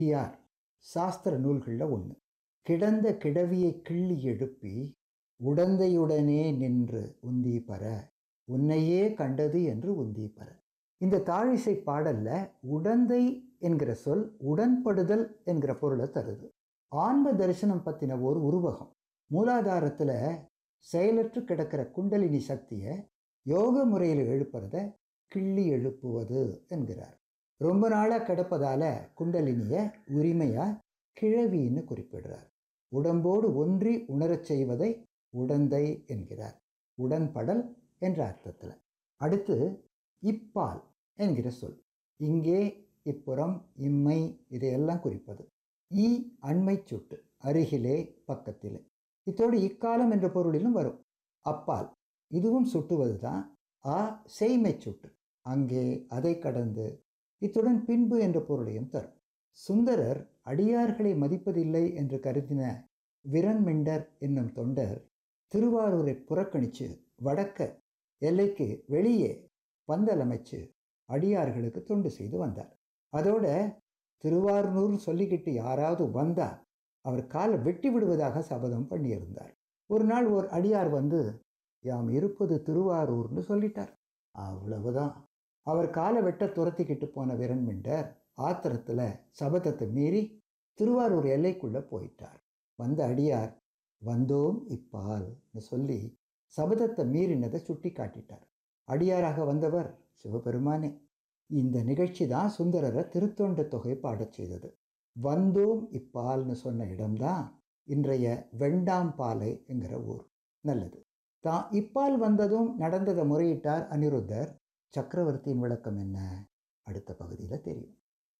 யார் சாஸ்திர நூல்களில் ஒன்று கிடந்த கிடவியை கிள்ளி எழுப்பி உடந்தையுடனே நின்று உந்தி பர உன்னையே கண்டது என்று உந்தி பர இந்த தாழிசை பாடல்ல உடந்தை என்கிற சொல் உடன்படுதல் என்கிற பொருளை தருது ஆன்ம தரிசனம் பற்றின ஒரு உருவகம் மூலாதாரத்தில் செயலற்று கிடக்கிற குண்டலினி சக்தியை யோக முறையில் எழுப்புறத கிள்ளி எழுப்புவது என்கிறார் ரொம்ப நாளாக கிடப்பதால குண்டலினியை உரிமையாக கிழவின்னு குறிப்பிடுறார் உடம்போடு ஒன்றி உணரச் செய்வதை உடந்தை என்கிறார் உடன்படல் என்ற அர்த்தத்தில் அடுத்து இப்பால் என்கிற சொல் இங்கே இப்புறம் இம்மை இதையெல்லாம் குறிப்பது ஈ அண்மை சுட்டு அருகிலே பக்கத்திலே இத்தோடு இக்காலம் என்ற பொருளிலும் வரும் அப்பால் இதுவும் சுட்டுவது தான் ஆ செய்மை சுட்டு அங்கே அதை கடந்து இத்துடன் பின்பு என்ற பொருளையும் தரும் சுந்தரர் அடியார்களை மதிப்பதில்லை என்று கருதின விரண்மிண்டர் என்னும் தொண்டர் திருவாரூரை புறக்கணித்து வடக்க எல்லைக்கு வெளியே பந்தல் அமைச்சு அடியார்களுக்கு தொண்டு செய்து வந்தார் அதோட திருவாரூர் சொல்லிக்கிட்டு யாராவது வந்தால் அவர் காலை வெட்டி விடுவதாக சபதம் பண்ணியிருந்தார் ஒரு நாள் ஒரு அடியார் வந்து யாம் இருப்பது திருவாரூர்னு சொல்லிட்டார் அவ்வளவுதான் அவர் காலை வெட்ட துரத்திக்கிட்டு போன விரண்மிண்டர் ஆத்திரத்தில் சபதத்தை மீறி திருவாரூர் எல்லைக்குள்ளே போயிட்டார் வந்த அடியார் வந்தோம் இப்பால்னு சொல்லி சபதத்தை மீறினதை சுட்டி காட்டிட்டார் அடியாராக வந்தவர் சிவபெருமானே இந்த நிகழ்ச்சி தான் சுந்தரரை திருத்தொண்ட தொகை பாடச் செய்தது வந்தோம் இப்பால்னு சொன்ன இடம்தான் இன்றைய வெண்டாம் பாலை என்கிற ஊர் நல்லது தான் இப்பால் வந்ததும் நடந்ததை முறையிட்டார் அனிருத்தர் சக்கரவர்த்தியின் விளக்கம் என்ன அடுத்த பகுதியில் தெரியும்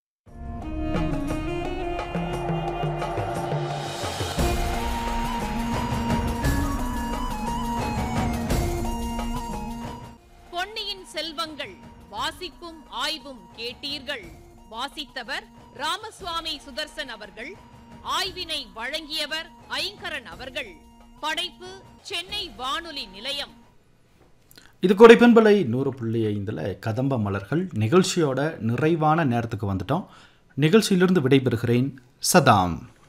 பொன்னியின் செல்வங்கள் வாசிப்பும் ஆய்வும் கேட்டீர்கள் வாசித்தவர் ராமசுவாமி சுதர்சன் அவர்கள் ஆய்வினை வழங்கியவர் ஐங்கரன் அவர்கள் படைப்பு சென்னை வானொலி நிலையம் இது கொடைப்பண்பலை நூறு புள்ளி ஐந்தில் கதம்ப மலர்கள் நிகழ்ச்சியோட நிறைவான நேரத்துக்கு வந்துட்டோம் நிகழ்ச்சியிலிருந்து விடைபெறுகிறேன் சதாம்